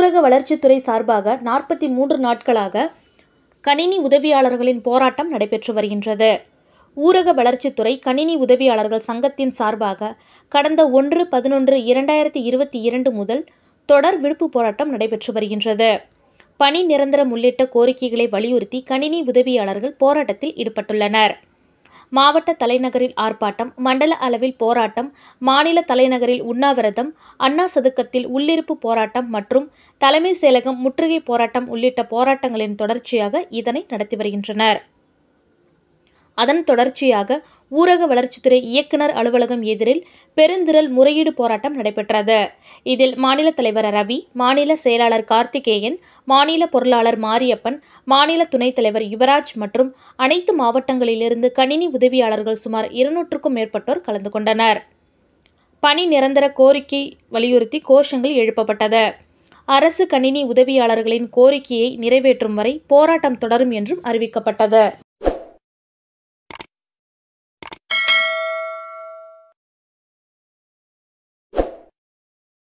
ஊரக வளர்ச்சித்துறை சார்பாக நாற்பத்தி மூன்று நாட்களாக கணினி உதவியாளர்களின் போராட்டம் நடைபெற்று வருகின்றது ஊரக வளர்ச்சித்துறை கணினி உதவியாளர்கள் சங்கத்தின் சார்பாக கடந்த ஒன்று பதினொன்று இரண்டாயிரத்தி இருபத்தி இரண்டு முதல் தொடர் விடுப்பு போராட்டம் நடைபெற்று வருகின்றது பணி நிரந்தரம் உள்ளிட்ட கோரிக்கைகளை வலியுறுத்தி கணினி உதவியாளர்கள் போராட்டத்தில் ஈடுபட்டுள்ளனர் மாவட்ட தலைநகரில் ஆர்ப்பாட்டம் மண்டல அளவில் போராட்டம் மாநில தலைநகரில் உண்ணாவிரதம் அண்ணா சதுக்கத்தில் உள்ளிருப்பு போராட்டம் மற்றும் தலைமை செயலகம் முற்றுகை போராட்டம் உள்ளிட்ட போராட்டங்களின் தொடர்ச்சியாக இதனை நடத்தி வருகின்றனர் அதன் தொடர்ச்சியாக ஊரக வளர்ச்சித்துறை இயக்குனர் அலுவலகம் எதிரில் பெருந்திரள் முறையீடு போராட்டம் நடைபெற்றது இதில் மாநில தலைவர் ரவி மாநில செயலாளர் கார்த்திகேயன் மாநில பொருளாளர் மாரியப்பன் மாநில துணைத் தலைவர் யுவராஜ் மற்றும் அனைத்து மாவட்டங்களிலிருந்து கணினி உதவியாளர்கள் சுமார் இருநூற்றுக்கும் மேற்பட்டோர் கலந்து கொண்டனர் பணி நிரந்தர கோரிக்கை வலியுறுத்தி கோஷங்கள் எழுப்பப்பட்டது அரசு கணினி உதவியாளர்களின் கோரிக்கையை நிறைவேற்றும் வரை போராட்டம் தொடரும் என்றும் அறிவிக்கப்பட்டது